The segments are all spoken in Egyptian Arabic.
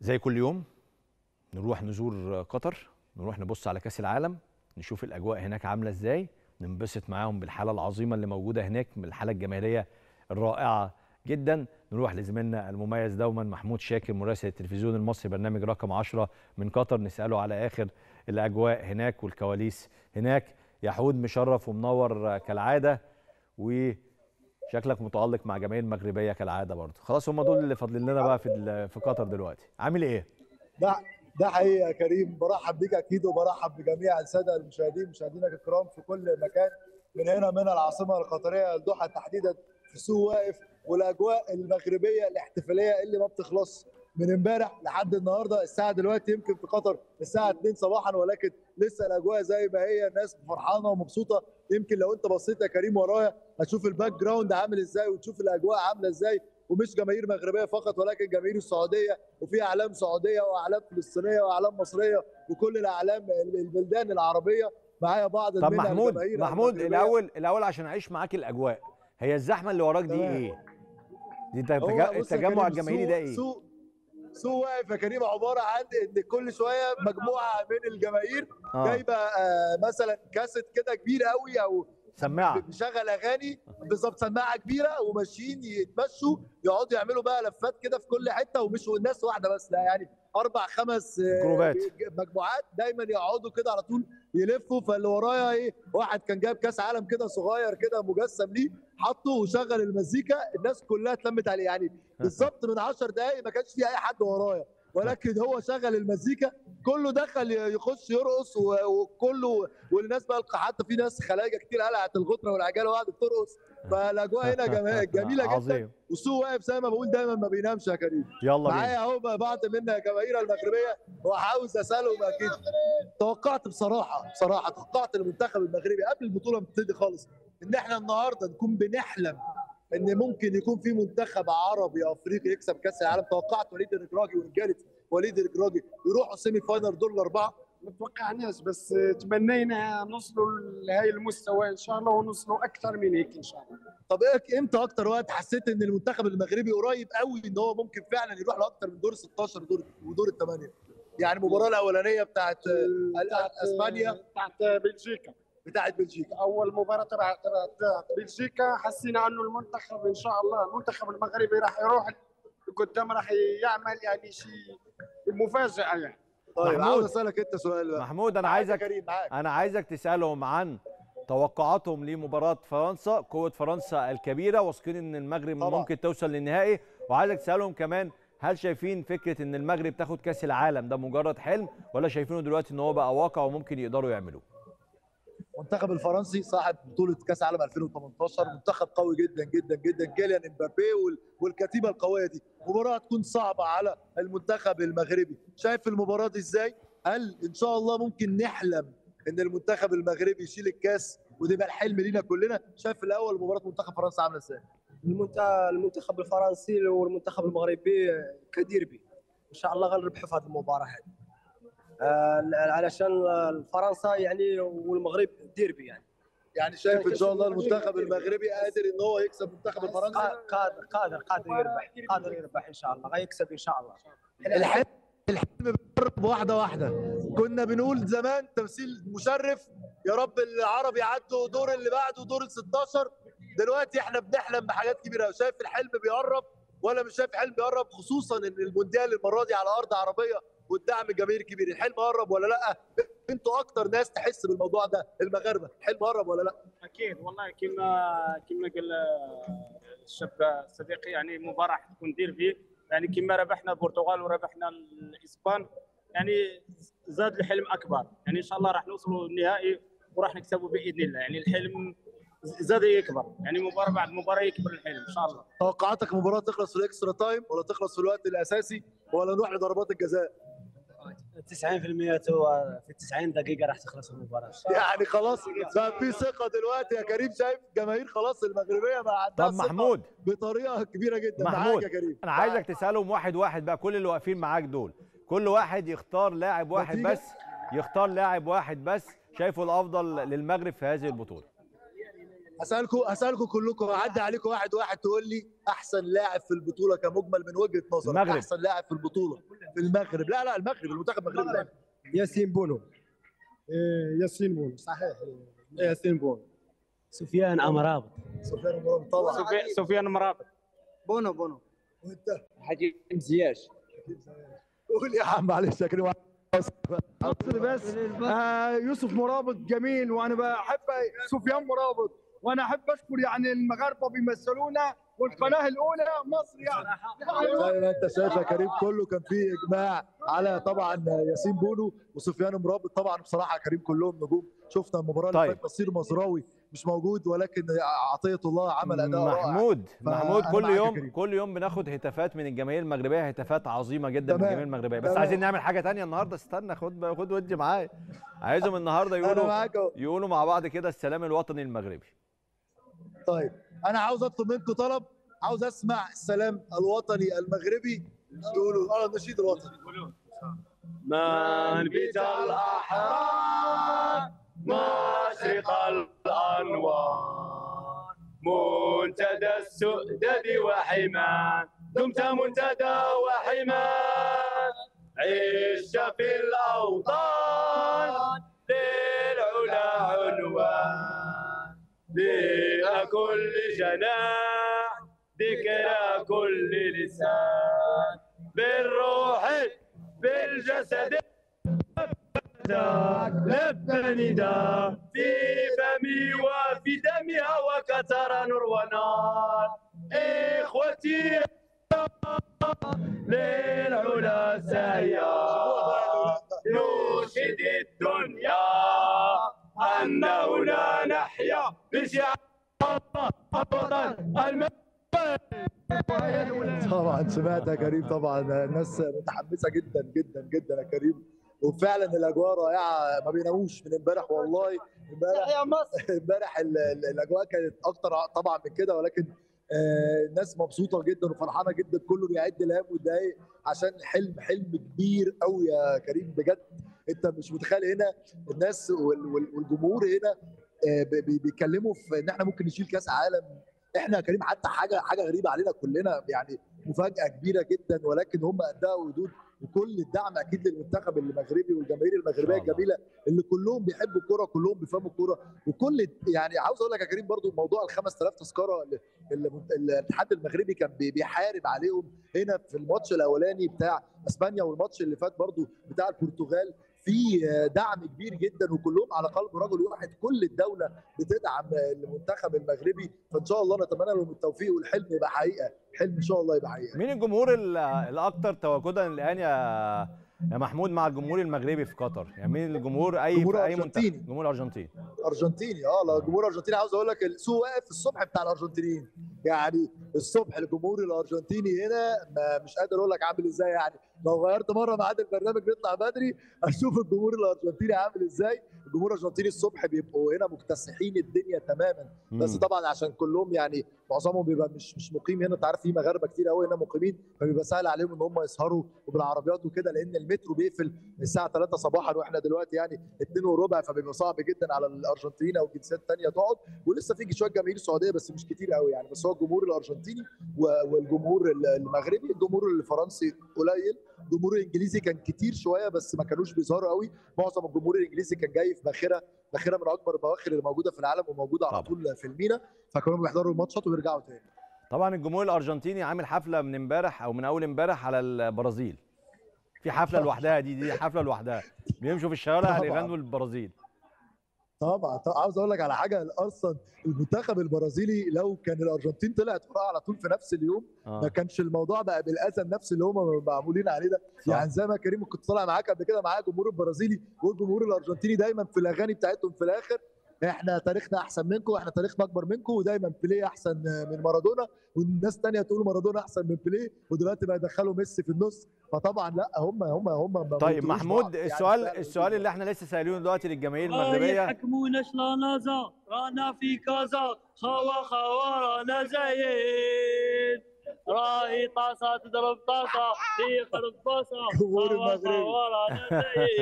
زي كل يوم نروح نزور قطر نروح نبص على كاس العالم نشوف الاجواء هناك عامله ازاي ننبسط معاهم بالحاله العظيمه اللي موجوده هناك من الحاله الجماهيريه الرائعه جدا نروح لزميلنا المميز دوما محمود شاكر مراسل التلفزيون المصري برنامج رقم 10 من قطر نساله على اخر الاجواء هناك والكواليس هناك يحود مشرف ومنور كالعاده وشكلك متالق مع جماهير المغربيه كالعاده برضه خلاص هم دول اللي فاضلين لنا بقى في في قطر دلوقتي عامل ايه ده ده حقيقي يا كريم برحب بيك اكيد وبرحب بجميع الساده المشاهدين مشاهدينا الكرام في كل مكان من هنا من العاصمه القطريه الدوحه تحديدا في سوق واقف والاجواء المغربيه الاحتفاليه اللي ما بتخلص من امبارح لحد النهارده الساعه دلوقتي يمكن في قطر الساعه 2 صباحا ولكن لسه الاجواء زي ما هي الناس فرحانه ومبسوطه يمكن لو انت بصيت يا كريم ورايا هتشوف الباك جراوند عامل ازاي وتشوف الاجواء عامله ازاي ومش جماهير مغربيه فقط ولكن جماهير السعوديه وفي اعلام سعوديه واعلام فلسطينيه واعلام مصريه وكل الاعلام البلدان العربيه معايا بعض طب محمود محمود الاول الاول عشان اعيش معاك الاجواء هي الزحمه اللي وراك دي تمام. ايه؟ دي انت التجا- التجمع الجماهيري ده ايه؟ سوق سوق واقف يا كريم عباره عن ان كل شويه مجموعه من الجماهير اه جايبه آه مثلا كاسيت كده كبير قوي او سماعه بيشغل اغاني بالظبط سماعه كبيره وماشيين يتمشوا يقعدوا يعملوا بقى لفات كده في كل حته ومش الناس واحده بس لا يعني اربع خمس آه، جروبات. مجموعات دايما يقعدوا كده على طول يلفوا فاللي ورايا ايه واحد كان جايب كاس عالم كده صغير كده مجسم ليه حطه وشغل المزيكا الناس كلها اتلمت عليه يعني بالظبط من 10 دقائق ما كانش في اي حد ورايا ولكن هو شغل المزيكا كله دخل يخش يرقص و- وكله والناس بقى حتى في ناس خلايجه كتير قلعت الغطره والعجاله وقعدت ترقص فالاجواء هنا جميلة, جميله جدا عظيم والسوق واقف زي ما بقول دايما ما بينامش يا كريم يلا معايا بينا اهو بقى بعض منا الجماهير المغربيه وعاوز اسالهم اكيد توقعت بصراحه بصراحه توقعت المنتخب المغربي قبل البطوله ما تبتدي خالص ان احنا النهارده نكون بنحلم ان ممكن يكون في منتخب عربي افريقي يكسب كاس العالم توقعت وليد الركراجي ورجاله وليد الركراجي يروحوا سيمي فاينل دور الاربعه ما توقعناش بس تمنينا نوصلوا لهي المستوى ان شاء الله ونوصلوا اكثر من هيك ان شاء الله طب ايه امتى اكتر وقت حسيت ان المنتخب المغربي قريب قوي ان هو ممكن فعلا يروح لاكتر من دور 16 ودور ودور الثمانيه يعني المباراه الاولانيه بتاعت بتاعت اسبانيا بتاعت بلجيكا بتاعت بلجيكا اول مباراه تبع تبع تبع بلجيكا حسينا انه المنتخب ان شاء الله المنتخب المغربي راح يروح قدام راح يعمل يعني شيء مفاجاه يعني طيب محمود. عاوز اسالك انت سؤال بقى محمود انا معاك يا عايزك كريم معاك انا عايزك تسالهم عن توقعاتهم لمباراه فرنسا قوه فرنسا الكبيره واثقين ان المغرب طبعا. ممكن توصل للنهائي وعايزك تسالهم كمان هل شايفين فكره ان المغرب تاخد كاس العالم ده مجرد حلم ولا شايفينه دلوقتي ان هو بقى واقع وممكن يقدروا يعملوه المنتخب الفرنسي صاحب بطوله كاس عالم 2018 منتخب قوي جدا جدا جدا كيليان امبابي وال- والكتيبه القويه دي مباراه هتكون صعبه على المنتخب المغربي شايف المباراه دي ازاي هل ان شاء الله ممكن نحلم ان المنتخب المغربي يشيل الكاس وده يبقى الحلم لينا كلنا شايف الاول مباراه منتخب فرنسا عامله ازاي المنت- المنتخب الفرنسي والمنتخب المغربي كديربي ان شاء الله غنربحوا في هذه المباراه هذه آه، علشان فرنسا يعني والمغرب ديربي يعني يعني شايف ان شاء الله المنتخب المغربي قادر ان هو يكسب المنتخب الفرنسي قا- قادر قادر قادر يربح قادر يربح ان شاء الله غيكسب ان شاء الله الحلم الحلم بيقرب واحده واحده كنا بنقول زمان تمثيل مشرف يا رب العرب يعدوا دور اللي بعده دور ال 16 دلوقتي احنا بنحلم بحاجات كبيره أوي. شايف الحلم بيقرب ولا مش شايف الحلم بيقرب خصوصا ان المونديال المره دي على ارض عربيه والدعم الجماهيري كبير الحلم قرب ولا لا انتوا اكتر ناس تحس بالموضوع ده المغاربه الحلم قرب ولا لا اكيد والله كما كما قال الشاب صديقي يعني مباراه حتكون ديربي يعني كما ربحنا البرتغال وربحنا الاسبان يعني زاد الحلم اكبر يعني ان شاء الله راح نوصلوا النهائي وراح نكسبوا باذن الله يعني الحلم زاد يكبر يعني مباراه بعد مباراه يكبر الحلم ان شاء الله توقعاتك المباراه تخلص في الاكسترا تايم ولا تخلص في الوقت الاساسي ولا نروح لضربات الجزاء 90% تو- في 90 دقيقه راح تخلص المباراه يعني خلاص بقى في ثقه دلوقتي يا كريم شايف جماهير خلاص المغربيه بقى عندها طب ثقة محمود بطريقه كبيره جدا محمود، معاك يا كريم انا عايزك تسالهم واحد واحد بقى كل اللي واقفين معاك دول كل واحد يختار لاعب واحد نتيجة؟ بس يختار لاعب واحد بس شايفه الافضل للمغرب في هذه البطوله هسالكم هسالكم كلكم هعدي عليكم واحد واحد تقول لي احسن لاعب في البطوله كمجمل من وجهه نظرك المغرب. احسن لاعب في البطوله في المغرب لا لا المغرب المنتخب المغربي لا. ياسين بونو إيه، ياسين بون صحيح ياسين بونو سفيان امرابط سفيان مرابط طبعا سفي- سفيان مرابط بونو بونو وانت حكيم زياش قول يا عم معلش يا كريم مصر بس آه يوسف مرابط جميل وانا بحب سفيان مرابط وانا احب اشكر يعني المغاربه بيمثلونا والقناه الاولى مصر يعني زي ما انت شايف يا كريم كله كان فيه اجماع على طبعا ياسين بونو وسفيان مرابط طبعا بصراحه يا كريم كلهم نجوم شفنا المباراه اللي طيب. فاتت نصير مزراوي مش موجود ولكن عطيه الله عمل اداء رائع محمود محمود فأنا كل معاك يا يوم كريم. كل يوم بناخد هتافات من الجماهير المغربيه هتافات عظيمه جدا من تمام. الجماهير المغربيه بس تمام. عايزين نعمل حاجه تانية النهارده استنى خد بقى- خد ودي معايا عايزهم النهارده انا يقولوا معاك اهو يقولوا مع بعض كده السلام الوطني المغربي طيب انا عاوز اطلب منكم طلب عاوز اسمع السلام الوطني المغربي تقولوا اه النشيد الوطني منبت الأحرار مشرق الأنوار منتدى السؤدد وحمان دمت منتدى وحمان عشت في الأوطان للعلا عنوان ذكرى كل جناح ذكرى كل لسان بالروح بالجسد لبى نداء في فمي وفي دمي وكتر نور ونار اخوتي للعلا سعيا نشهد الدنيا أنه لا نحيا بشعار الوطن المغربي طبعا سمعت يا كريم طبعا الناس متحمسه جدا جدا جدا يا كريم وفعلا الاجواء رائعه ما بيناموش من امبارح والله امبارح يا مصر امبارح ال- ال- الاجواء كانت اكتر طبعا من كده ولكن آه، الناس مبسوطه جدا وفرحانه جدا كله بيعد الايام والدقايق عشان حلم حلم كبير قوي يا كريم بجد انت مش متخيل هنا الناس وال- وال- والجمهور هنا آه، بي- بي- بيتكلموا في ان احنا ممكن نشيل كاس عالم احنا يا كريم حتى حاجه حاجه غريبه علينا كلنا يعني مفاجاه كبيره جدا ولكن هم اداء وردود وكل الدعم اكيد للمنتخب المغربي والجماهير المغربيه الله. الجميله اللي كلهم بيحبوا الكوره كلهم بيفهموا الكوره وكل يعني عاوز اقول لك يا كريم برضو موضوع ال 5000 تذكره اللي- اللي الاتحاد المغربي كان بي- بيحارب عليهم هنا في الماتش الاولاني بتاع اسبانيا والماتش اللي فات برضو بتاع البرتغال في دعم كبير جدا وكلهم على قلب رجل واحد كل الدوله بتدعم المنتخب المغربي فان شاء الله نتمنى لهم التوفيق والحلم يبقى حقيقه حلم ان شاء الله يبقى حقيقه مين الجمهور ال- الاكثر تواجدا الان يا يا محمود مع الجمهور المغربي في قطر يعني مين الجمهور اي جمهور في اي منتخب أرجنتيني. جمهور الارجنتين ارجنتيني اه لا الجمهور الارجنتيني عاوز اقول لك السوق واقف الصبح بتاع الارجنتينيين يعني الصبح الجمهور الارجنتيني هنا ما مش قادر اقول لك عامل ازاي يعني لو غيرت مره ميعاد البرنامج بيطلع بدري اشوف الجمهور الارجنتيني عامل ازاي الجمهور الارجنتيني الصبح بيبقوا هنا مكتسحين الدنيا تماما بس مم. طبعا عشان كلهم يعني معظمهم بيبقى مش مش مقيم هنا انت عارف في مغاربه كتير قوي هنا مقيمين فبيبقى سهل عليهم ان هم يسهروا وبالعربيات وكده لان المترو بيقفل الساعه 3 صباحا واحنا دلوقتي يعني 2 وربع فبيبقى صعب جدا على الارجنتين او جنسيات تانية تقعد ولسه في شويه جماهير سعوديه بس مش كتير قوي يعني بس هو الجمهور الارجنتيني و- والجمهور ال- المغربي الجمهور الفرنسي قليل الجمهور الانجليزي كان كتير شويه بس ما كانوش بيظهروا قوي معظم الجمهور الانجليزي كان جاي في باخره باخره من اكبر البواخر اللي موجوده في العالم وموجوده على طبعا. طول في المينا فكانوا بيحضروا الماتشات ويرجعوا تاني طبعا الجمهور الارجنتيني عامل حفله من امبارح او من اول امبارح على البرازيل في حفله لوحدها دي دي حفله لوحدها بيمشوا في الشوارع طبعاً. يغنوا البرازيل طبعا طبعا عاوز اقول لك على حاجه اصلا المنتخب البرازيلي لو كان الارجنتين طلعت وراه على طول في نفس اليوم آه. ما كانش الموضوع بقى بالاذى النفسي اللي هم معمولين عليه ده صح. يعني زي ما كريم كنت طالع معاك قبل كده معايا الجمهور البرازيلي والجمهور الارجنتيني دايما في الاغاني بتاعتهم في الاخر احنا تاريخنا احسن منكم احنا تاريخنا اكبر منكم ودايما بيليه احسن من مارادونا والناس تانية تقول مارادونا احسن من بيليه ودلوقتي بقى يدخلوا ميسي في النص فطبعا لا هم هم هم ما طيب بيطيقوش محمود بعض. يعني السؤال فعلاً السؤال اللي احنا لسه سائلينه دلوقتي للجماهير آه المغربيه يحكمونا شلانازا رانا في كازا خوا خوا رانا زايد راهي طاسة تضرب طاسة يخرب طاسة جمهور خوا المغرب. خوا رانا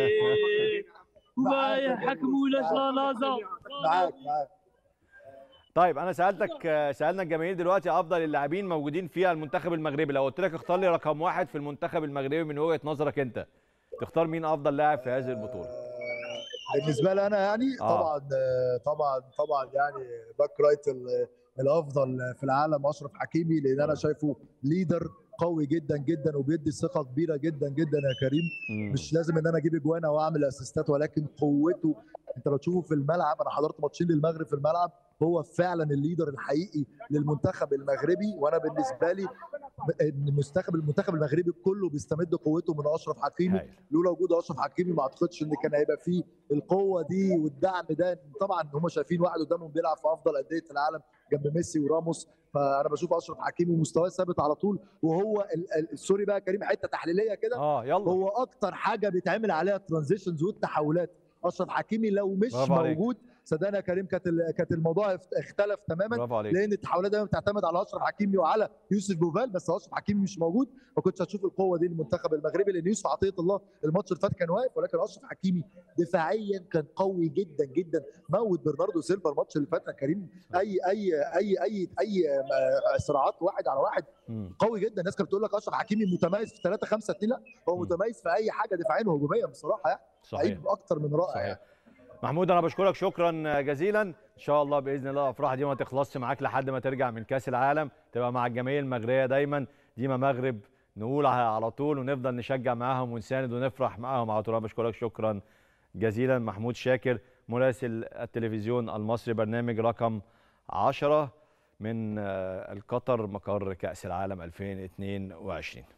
زايد وما معاك يا يحكمونا كريم. شلانازا معاك معاك طيب انا سالتك آه، سالنا الجماهير دلوقتي افضل اللاعبين موجودين في المنتخب المغربي لو قلت لك اختار لي رقم واحد في المنتخب المغربي من وجهه نظرك انت تختار مين افضل لاعب في هذه البطوله بالنسبه لي انا يعني آه. طبعا آه، طبعا طبعا يعني باك رايت ال- الافضل في العالم اشرف حكيمي لان انا شايفه ليدر قوي جدا جدا وبيدي ثقه كبيره جدا جدا يا كريم مم. مش لازم ان انا اجيب اجوان او اعمل اسيستات ولكن قوته انت لو تشوفه في الملعب انا حضرت ماتشين للمغرب في الملعب هو فعلا الليدر الحقيقي للمنتخب المغربي وانا بالنسبه لي المنتخب المنتخب المغربي كله بيستمد قوته من اشرف حكيمي هايل. لولا وجود اشرف حكيمي ما اعتقدش ان كان هيبقى فيه القوه دي والدعم ده طبعا هم شايفين واحد قدامهم بيلعب في افضل انديه العالم جنب ميسي وراموس فانا بشوف اشرف حكيمي مستواه ثابت على طول وهو ال- ال- سوري بقى يا كريم حته تحليليه كده اه يلا هو اكتر حاجه بيتعمل عليها الترانزيشنز والتحولات اشرف حكيمي لو مش برافو عليك. موجود صدقني يا كريم كانت ال- كانت الموضوع اخت- اختلف تماما برافو عليك لان التحولات دايما بتعتمد على اشرف حكيمي وعلى يوسف بوفال بس اشرف حكيمي مش موجود ما كنتش هتشوف القوه دي للمنتخب المغربي لان يوسف عطيه الله الماتش اللي فات كان واقف ولكن اشرف حكيمي دفاعيا كان قوي جدا جدا موت برناردو سيلفا الماتش اللي فات يا كريم اي اي اي اي اي آه، صراعات واحد على واحد مم. قوي جدا الناس كانت بتقول لك اشرف حكيمي متميز في 3 5 2 لا هو مم. متميز في اي حاجه دفاعيا وهجوميا بصراحه يعني صحيح لعيب اكتر من رائع صحيح يعني. محمود انا بشكرك شكرا جزيلا ان شاء الله باذن الله الافراح دي ما تخلصش معاك لحد ما ترجع من كاس العالم تبقى مع الجماهير المغربيه دايما ديما مغرب نقول على طول ونفضل نشجع معاهم ونساند ونفرح معاهم على طول انا بشكرك شكرا جزيلا محمود شاكر مراسل التلفزيون المصري برنامج رقم 10 من آه، القطر مقر كاس العالم 2022